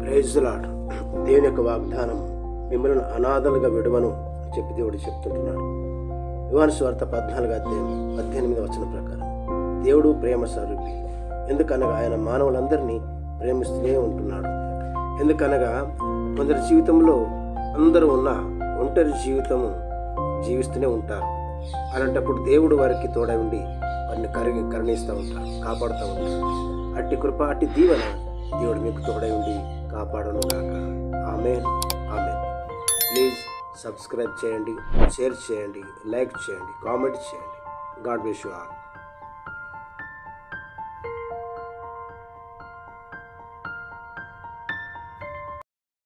ప్రైజ్లాడ్ దేవుని యొక్క వాగ్దానం మిమ్మల్ని అనాథలుగా విడవను అని చెప్పి దేవుడు చెప్తుంటున్నాడు యువన స్వార్థ పద్నాలుగు అధ్యాయం పద్దెనిమిది వచ్చిన ప్రకారం దేవుడు ప్రేమ స్వరూపి ఎందుకనగా ఆయన మానవులందరినీ ప్రేమిస్తూనే ఉంటున్నాడు ఎందుకనగా కొందరి జీవితంలో అందరూ ఉన్న ఒంటరి జీవితము జీవిస్తూనే ఉంటారు అలాంటప్పుడు దేవుడు వారికి తోడై ఉండి వారిని కరిగి కరుణిస్తూ ఉంటారు కాపాడుతూ ఉంటారు అట్టి కృప అట్టి దీవెన దేవుడు మీకు తోడై ఉండి కాపాడను గాక ఆమె ఆమె ప్లీజ్ సబ్స్క్రైబ్ చేయండి షేర్ చేయండి లైక్ చేయండి కామెంట్ చేయండి గాడ్ విష్ యూ ఆల్